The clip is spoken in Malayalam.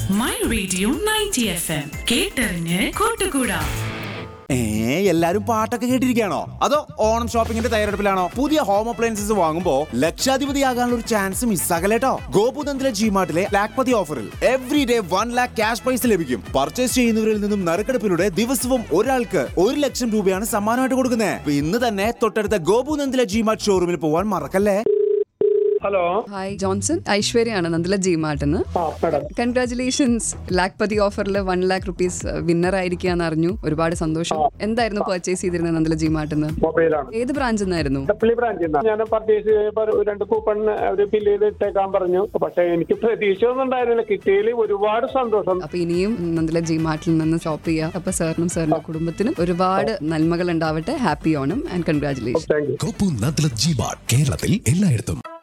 my radio ninety F M കേട്ടറിഞ്ഞ് കൂട്ടുകൂടാ ഏ എല്ലാരും പാട്ടൊക്കെ കേട്ടിരിക്കുകയാണോ അതോ ഓണം ഷോപ്പിംഗിന്റെ തയ്യാറെടുപ്പിലാണോ പുതിയ ഹോം അപ്ലയൻസസ് വാങ്ങുമ്പോ ലക്ഷാധിപതിയാകാനുള്ള ഒരു ചാൻസ് മിസ്സാകലേട്ടോ ഗോപുനന്ദിലെ ജിമാർട്ടിലെ ലാക്പതി ഓഫറിൽ every day one lakh cash prize ലഭിക്കും പർച്ചേസ് ചെയ്യുന്നവരിൽ നിന്നും നറുക്കെടുപ്പിലൂടെ ദിവസവും ഒരാൾക്ക് ഒരു ലക്ഷം രൂപയാണ് സമ്മാനമായിട്ട് കൊടുക്കുന്നത് ഇന്ന് തന്നെ തൊട്ടടുത്ത ഗോപുനന്ദിലെ ജിമാർട്ട് ഷോറൂമിൽ പോവാൻ മറക്കല്ലേ ഹലോ ഹായ് ജോൺസൺ ഐശ്വര്യയാണ് നന്ദില ജി മാർട്ടിന്ന് ആ മാഡം കൺഗ്രാചുലേഷൻസ് ലാക്പതി ഓഫറിൽ വൺ ലാക്ക് റുപ്പീസ് വിന്നർ ആയിരിക്കാന്ന് അറിഞ്ഞു ഒരുപാട് സന്തോഷം എന്തായിരുന്നു പർച്ചേസ് ചെയ്തിരുന്നത് നന്ദില ജി മാർട്ടിന്ന് മൊബൈലാണ് ഏത് ബ്രാഞ്ചിൽ നിന്നായിരുന്നു ഡപ്പിളി ബ്രാഞ്ചിൽ നിന്നാണ് ഞാൻ പർച്ചേസ് ചെയ്തപ്പോൾ രണ്ട് കൂപ്പൺ അവർ ഫില്ല് ചെയ്ത് ഇട്ടേക്കാൻ പറഞ്ഞു പക്ഷെ എനിക്ക് പ്രതീക്ഷ ഒന്നും ഉണ്ടായിരുന്നില്ല കിട്ടിയതിൽ ഒരുപാട് സന്തോഷം അപ്പൊ ഇനിയും നന്ദില ജി മാർട്ടിൽ നിന്ന് ഷോപ്പ് ചെയ്യാം അപ്പൊ സാറിനും സാറിന്റെ കുടുംബത്തിനും ഒരുപാട് നന്മകൾ ഉണ്ടാവട്ടെ happy Onam and congratulation thank you കോപ്പു നദ്ല ജി ബാർ കേരളത്തിൽ എല്ലായിടത്തും